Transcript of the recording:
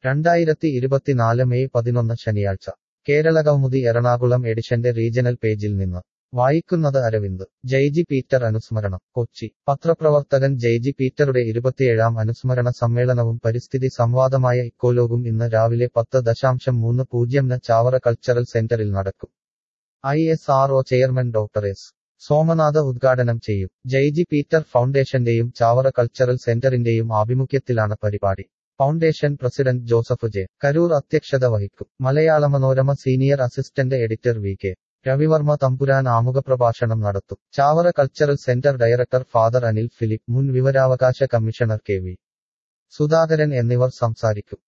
രണ്ടായിരത്തി ഇരുപത്തിനാല് മെയ് പതിനൊന്ന് ശനിയാഴ്ച കേരള കൗമുദി എറണാകുളം എഡിഷന്റെ റീജണൽ പേജിൽ നിന്ന് വായിക്കുന്നത് അരവിന്ദ് ജയ്ജി പീറ്റർ അനുസ്മരണം കൊച്ചി പത്രപ്രവർത്തകൻ ജയ്ജി പീറ്ററുടെ ഇരുപത്തിയേഴാം അനുസ്മരണ സമ്മേളനവും പരിസ്ഥിതി സംവാദമായ ഇക്കോലോഗും ഇന്ന് രാവിലെ പത്ത് ദശാംശം മൂന്ന് പൂജ്യംന് ചാവറ കൾച്ചറൽ സെന്ററിൽ നടക്കും I S R O chairman doctor S Somanath ഉദ്ഘാടനം ചെയ്യും ജയ്ജി പീറ്റർ ഫൗണ്ടേഷന്റെയും ചാവറ കൾച്ചറൽ സെന്ററിന്റെയും ആഭിമുഖ്യത്തിലാണ് പരിപാടി foundation president Joseph J Karoor അധ്യക്ഷത വഹിക്കും Malayala Manorama senior assistant editor V K Ravivarma Thampuran ആമുഖ പ്രഭാഷണം നടത്തും Chavara cultural centre director father Anil Philip മുൻ വിവരാവകാശ കമ്മീഷണർ കെ വി സുധാകരൻ എന്നിവർ സംസാരിക്കും